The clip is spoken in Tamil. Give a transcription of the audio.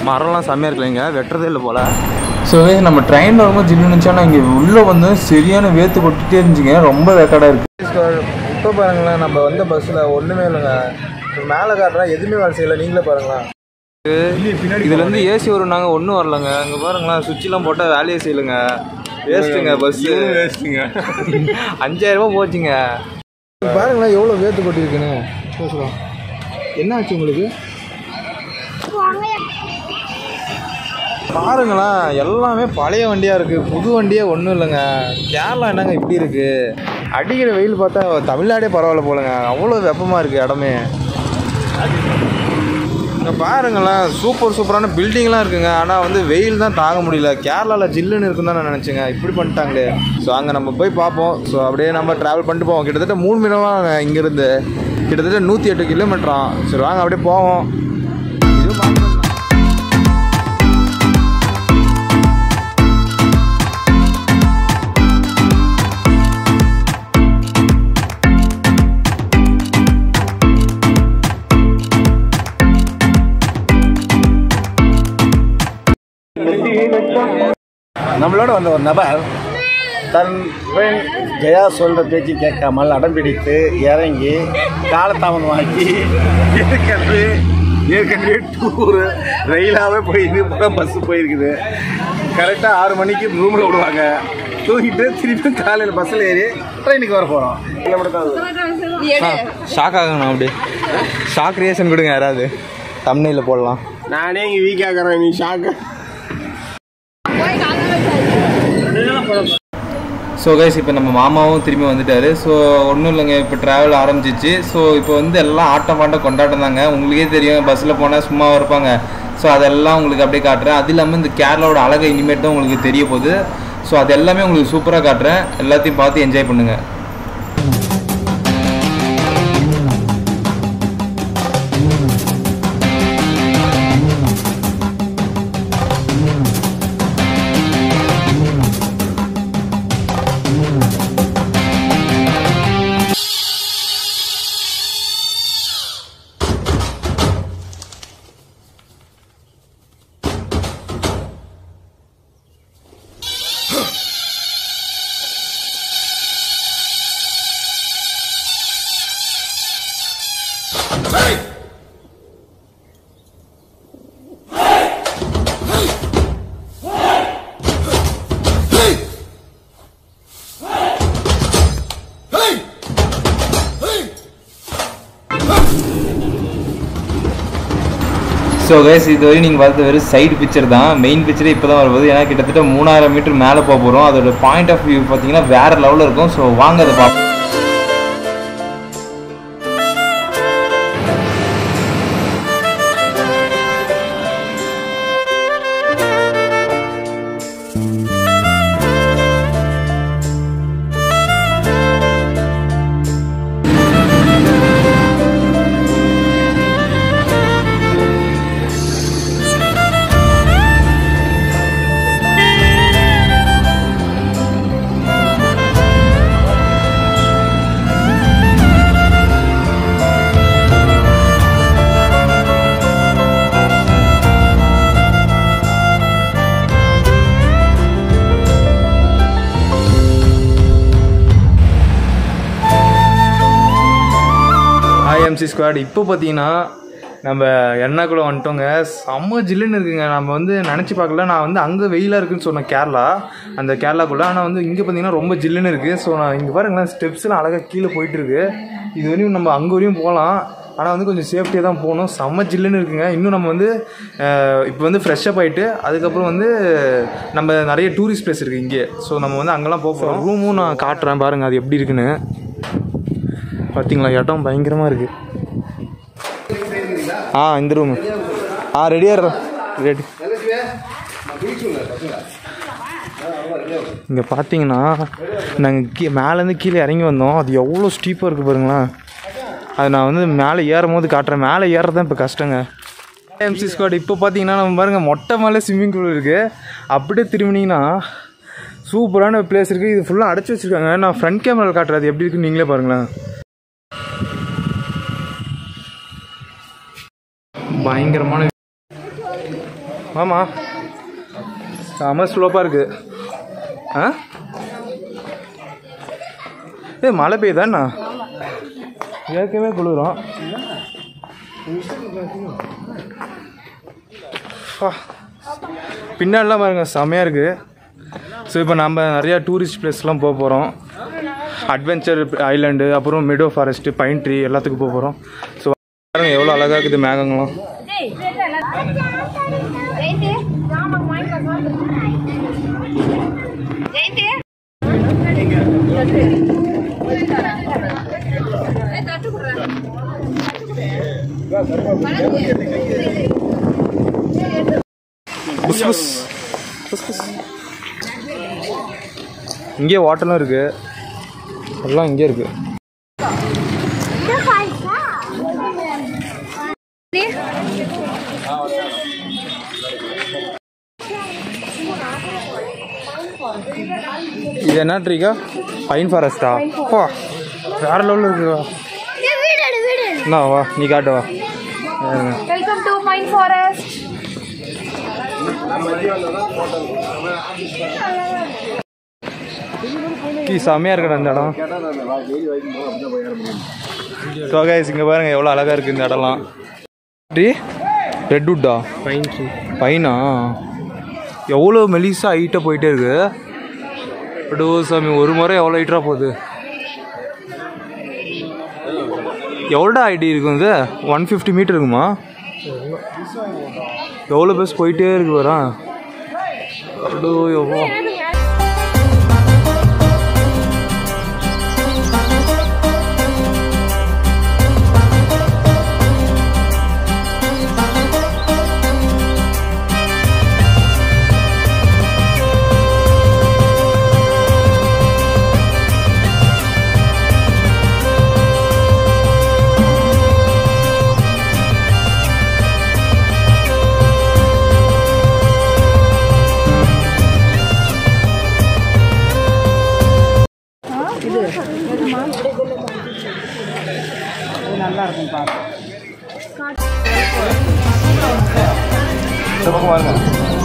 மரம்லாம் செம்மையாக இருக்குல்லைங்க வெட்டுறதே இல்லை போல் ஸோ நம்ம ட்ரெயினில் வரும்போது ஜில்லுன்னு இருந்துச்சு ஆனால் இங்கே உள்ளே வந்து சரியான வேத்து கொட்டிட்டே இருந்துச்சுங்க ரொம்ப வேக்காடாக இருக்குது இப்போ பாருங்களேன் நம்ம வந்த பஸ்ஸில் ஒன்றுமே இல்லைங்க மேலே காட்டுறேன் எதுவுமே வேலை செய்யலை நீங்களே பாருங்களேன் இதுல இருந்து ஏசி வரும் நாங்கள் ஒன்றும் வரலங்க அங்கே பாருங்களேன் சுவிட்செலாம் போட்டால் வேலையே செய்யலைங்க வேஸ்ட்டுங்க பஸ்ஸு வேஸ்ட்டுங்க அஞ்சாயிரம் ரூபாய் போச்சுங்க பாருங்களேன் எவ்வளோ வேத்து கொட்டிருக்குன்னு பேசலாம் என்ன ஆச்சு உங்களுக்கு பாருங்களேன் எல்லாமே பழைய வண்டியாக இருக்குது புது வண்டியே ஒன்றும் இல்லைங்க கேரளா என்னங்க இப்படி இருக்குது அடிக்கிற வெயில் பார்த்தா தமிழ்நாடே பரவாயில்ல போலங்க அவ்வளோ வெப்பமாக இருக்குது இடமே இங்கே பாருங்களேன் சூப்பர் சூப்பரான பில்டிங்லாம் இருக்குங்க ஆனால் வந்து வெயில் தான் தாங்க முடியல கேரளாவில் ஜில்லுன்னு இருக்குன்னு தான் நான் நினச்சேங்க இப்படி பண்ணிட்டாங்களே ஸோ அங்கே நம்ம போய் பார்ப்போம் ஸோ அப்படியே நம்ம ட்ராவல் பண்ணிட்டு போவோம் கிட்டத்தட்ட மூணு மணி நேரம் இங்கேருந்து கிட்டத்தட்ட நூற்றி எட்டு கிலோமீட்டராம் சரி வாங்க அப்படியே போவோம் இதுவும் பார்க்கலாம். நம்மளோட வந்த ஒரு நபர் தன் பெண் ஜெயா சொல்ற பேச்சு கேட்காமல் அடம்பிடித்து இறங்கி காலதாமதமாக்கி ஏற்கனவே ஏற்கனவே டூரு ரயிலாகவே போயிருக்கு இப்போ பஸ்ஸு போயிருக்குது கரெக்டாக ஆறு மணிக்கு ரூமில் விடுவாங்க தூங்கிட்டு திருப்பி காலையில் பஸ்ஸில் ஏறி ட்ரெயினுக்கு வர போகிறோம் ஷாக் ஆகணும் அப்படியே ஷாக் ரியாக்ஷன் கொடுங்க யாராவது தமிழில் போடலாம் நானே இங்கே வீக் ஆகிறேன் நீ ஷாக்கு ஸோ கைஸ் இப்போ நம்ம மாமாவும் திரும்பி வந்துட்டாரு ஸோ ஒன்றும் இல்லைங்க இப்போ ட்ராவல் ஆரம்பிச்சிச்சு ஸோ இப்போ வந்து எல்லாம் ஆட்டம் பாட்டம் கொண்டாட்டம் தாங்க உங்களுக்கே தெரியும் பஸ்ஸில் போனால் சும்மா இருப்பாங்க ஸோ அதெல்லாம் உங்களுக்கு அப்படியே காட்டுறேன் அது இல்லாமல் இந்த கேரளாவோட அழகை இனிமேட் தான் உங்களுக்கு தெரிய போகுது ஸோ அது எல்லாமே உங்களுக்கு சூப்பராக காட்டுறேன் எல்லாத்தையும் பார்த்து என்ஜாய் பண்ணுங்கள் ஸோ கைஸ் இதுவரை நீங்கள் பார்த்த வெறும் சைடு பிக்சர் தான் மெயின் பிக்சரே இப்போ தான் வருவது ஏன்னா கிட்டத்தட்ட மூணாயிரம் மீட்டர் மேலே போக போகிறோம் அதோட பாயிண்ட் ஆஃப் வியூ பார்த்தீங்கன்னா வேறு லெவலில் இருக்கும் ஸோ வாங்க அதை பார்ப்போம் ஐஎம்சி ஸ்குவாட் இப்போ பார்த்தீங்கன்னா நம்ம எண்ணாக்குள்ள வந்துட்டோங்க செம்ம ஜில்லுன்னு இருக்குங்க நம்ம வந்து நினச்சி பார்க்கல நான் வந்து அங்கே வெயிலாக இருக்குன்னு சொன்னேன் கேரளா அந்த கேரளாக்குள்ளே ஆனால் வந்து இங்கே பார்த்தீங்கன்னா ரொம்ப ஜில்லுன்னு இருக்குது ஸோ நான் இங்கே பாருங்களேன் ஸ்டெப்ஸ்லாம் அழகாக கீழே போயிட்டு இருக்கு இது வரையும் நம்ம அங்கே வரையும் போகலாம் ஆனால் வந்து கொஞ்சம் சேஃப்டியாக தான் போகணும் செம்ம ஜில்லுன்னு இருக்குங்க இன்னும் நம்ம வந்து அஹ், இப்போ வந்து ஃப்ரெஷ்ஷப் ஆகிட்டு அதுக்கப்புறம் வந்து நம்ம நிறைய டூரிஸ்ட் பிளேஸ் இருக்குது இங்கே ஸோ நம்ம வந்து அங்கெல்லாம் போக போகிறோம் ரூமும் நான் காட்டுறேன் பாருங்கள் அது எப்படி இருக்குன்னு பார்த்தீங்களா இடம் பயங்கரமாக இருக்குது ஆ இந்த ரூமு ஆ ரெடியாக ரெடி இங்கே பார்த்தீங்கன்னா நாங்கள் கீ மேலேருந்து கீழே இறங்கி வந்தோம் அது எவ்வளோ ஸ்டீப்பாக இருக்குது பாருங்களேன் அது நான் வந்து மேலே ஏறும் போது காட்டுறேன் மேலே ஏறது தான் இப்போ கஷ்டங்க எம்சி ஸ்குவாட் இப்போ பார்த்தீங்கன்னா நம்ம பாருங்கள் மொட்டை மேலே ஸ்விம்மிங் பூல் இருக்குது அப்படியே திரும்பினீங்கன்னா சூப்பரான பிளேஸ் இருக்குது இது ஃபுல்லாக அடைச்சி வச்சுருக்காங்க நான் ஃப்ரண்ட் கேமராவில் காட்டுறது எப்படி இருக்குன்னு நீங்களே பாருங்களேன் பயங்கரமான ஆமாம் செம ஸ்லோப்பாக இருக்கு ஆ ஏ மழை பெய்யுதாண்ணா ஏற்கனவே குளிரும் அப்பா. பின்னாடிலாம் பாருங்க செமையாக இருக்குது ஸோ இப்போ நம்ம நிறையா டூரிஸ்ட் பிளேஸ்லாம் போக போகிறோம் அட்வென்ச்சர் ஐலாண்டு அப்புறம் மிடோ ஃபாரஸ்ட்டு பைன் ட்ரீ எல்லாத்துக்கும் போக போகிறோம் ஸோ பாருங்க எவ்வளோ அழகாக இருக்குது மேகங்களும் ஜெயந்தி ராமன் வாங்கிக்கோ ஜெயந்தி புஸ் புஸ் புஸ் புஸ் இங்கே வாட்டர்லாம் இருக்குது எல்லாம் இங்கே இருக்குது இது என்ன ட்ரீக்கா பைன் ஃபாரஸ்டா வா வேற லெவலில் இருக்குதா என்ன வா நீ காட்டு வா ஏறுங்க. வெல்கம் டு மைண்ட் ஃபாரஸ்ட் கீ செம்மையாக இருக்கடா இந்த இடம் ஸோ கைஸ் இங்கே பாருங்க எவ்வளோ அழகாக இருக்குது இந்த இடம்லாம் ட்ரீ ரெட் வுட்டா பைன் ட்ரீ பைனா எவ்வளோ மெலிசா ஹைட்டாக போயிட்டே இருக்கு அடோ சாமி ஒரு முறை எவ்வளோ ஹைட்டாக போகுது எவ்வளோடா ஐடி இருக்கும் இது ஒன் ஃபிஃப்டி மீட்டர் இருக்குமா எவ்வளோ பேஸ் போயிட்டே இருக்கு வரா அடோ எவ்வளோ இந்த பக்கம் பாருங்க